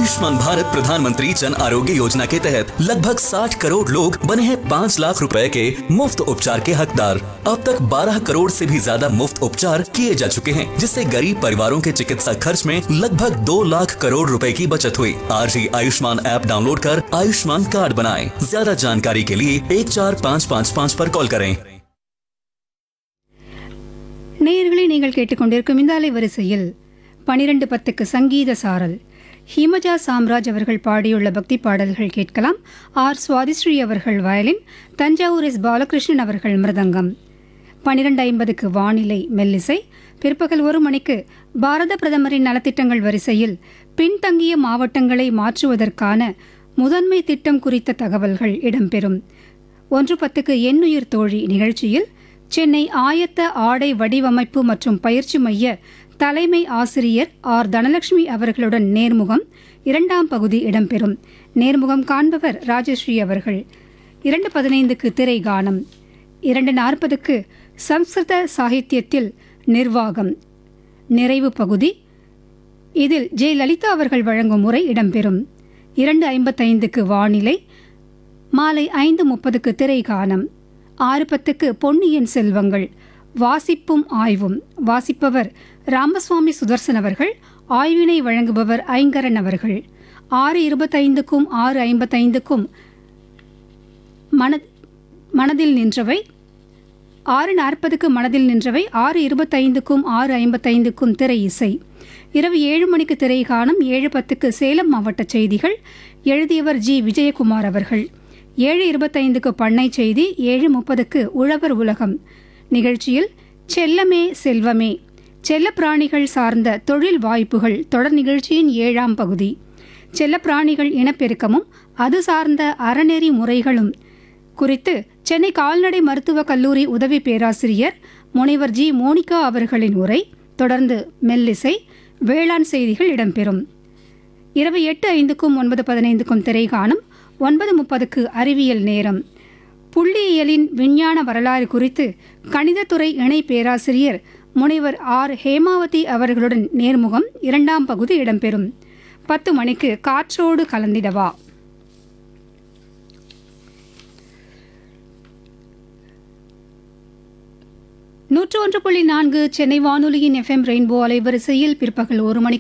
आयुष्मान भारत प्रधानमंत्री जन आरोग्य योजना के तहत लगभग 60 करोड़ लोग बने हैं 5 लाख रुपए के मुफ्त उपचार के हकदार अब तक 12 करोड़ से भी ज्यादा मुफ्त उपचार किए जा चुके हैं जिससे गरीब परिवारों के चिकित्सा खर्च में लगभग 2 लाख करोड़ रुपए की बचत हुई आज ही आयुष्मान ऐप डाउनलोड कर आयुष्मान कार्ड बनाएं ज्यादा जानकारी के लिए एक चार पाँच पाँच पाँच पर कॉल करें நேயர்களை நீங்கள் கேட்டுக்கொண்டிருக்கும் இந்த அலைவரிசையில் பனிரெண்டு பத்துக்கு சங்கீத சாரல் ஹிமஜா சாம்ராஜ் அவர்கள் பாடியுள்ள பக்தி பாடல்கள் கேட்கலாம் ஆர் சுவாதிஸ்ரீ அவர்கள் வயலின் தஞ்சாவூர் எஸ் பாலகிருஷ்ணன் அவர்கள் மிருதங்கம் பனிரெண்டு ஐம்பதுக்கு வானிலை மெல்லிசை பிற்பகல் ஒரு மணிக்கு பாரத பிரதமரின் நலத்திட்டங்கள் வரிசையில் பின்தங்கிய மாவட்டங்களை மாற்றுவதற்கான முதன்மை திட்டம் குறித்த தகவல்கள் இடம்பெறும் ஒன்று பத்துக்கு எண்ணுயிர் தோழி நிகழ்ச்சியில் சென்னை ஆயத்த ஆடை வடிவமைப்பு மற்றும் பயிற்சி மைய தலைமை ஆசிரியர் ஆர் தனலட்சுமி அவர்களுடன் நேர்முகம் இரண்டாம் பகுதி இடம்பெறும் நேர்முகம் காண்பவர் ராஜஸ்ரீ அவர்கள் இரண்டு பதினைந்துக்கு திரை கானம் இரண்டு நாற்பதுக்கு சம்ஸ்கிருத சாகித்யத்தில் நிர்வாகம் நிறைவு பகுதி இதில் ஜெ லலிதா அவர்கள் வழங்கும் முறை இடம்பெறும் இரண்டு ஐம்பத்தைந்துக்கு வானிலை மாலை ஐந்து முப்பதுக்கு திரை கானம் ஆறு பத்துக்கு பொன்னியின் செல்வங்கள் வாசிப்பும் ஆய்வும் வாசிப்பவர் ராமசுவாமி சுதர்சன் அவர்கள் ஆய்வினை வழங்குபவர் ஐங்கரன் அவர்கள் ஆறு இருபத்தைந்துக்கும் ஆறு ஐம்பத்தைந்துக்கும் மன மனதில் நின்றவை ஆறு நாற்பதுக்கு மனதில் நின்றவை ஆறு இருபத்தைந்துக்கும் ஆறு ஐம்பத்தைந்துக்கும் திரை இசை இரவு ஏழு மணிக்கு திரை காணும் ஏழு பத்துக்கு சேலம் மாவட்ட செய்திகள் எழுதியவர் ஜி விஜயகுமார் அவர்கள் ஏழு இருபத்தைந்துக்கு பண்ணை செய்தி ஏழு முப்பதுக்கு உழவர் உலகம் நிகழ்ச்சியில் செல்லமே செல்வமே செல்லப்பிராணிகள் சார்ந்த தொழில் வாய்ப்புகள் தொடர் நிகழ்ச்சியின் ஏழாம் பகுதி செல்லப்பிராணிகள் இனப்பெருக்கமும் அது சார்ந்த அறநெறி முறைகளும் குறித்து சென்னை கால்நடை மருத்துவக் கல்லூரி உதவி பேராசிரியர் முனைவர் ஜி மோனிகா அவர்களின் உரை தொடர்ந்து மெல்லிசை வேளாண் செய்திகள் இடம்பெறும் இரவு எட்டு ஐந்துக்கும் ஒன்பது பதினைந்துக்கும் திரை காணும் ஒன்பது முப்பதுக்கு அறிவியல் நேரம் புள்ளியியலின் விஞ்ஞான வரலாறு குறித்து கணிதத்துறை இணை பேராசிரியர் முனைவர் ஆர் ஹேமாவதி அவர்களுடன் நேர்முகம் இரண்டாம் பகுதி இடம்பெறும் பத்து மணிக்கு காற்றோடு கலந்திடவா நூற்று ஒன்று புள்ளி நான்கு சென்னை வானொலியின் எஃப்எம் ரெயின்போ அலைவரிசையில் பிற்பகல் ஒரு மணிக்கு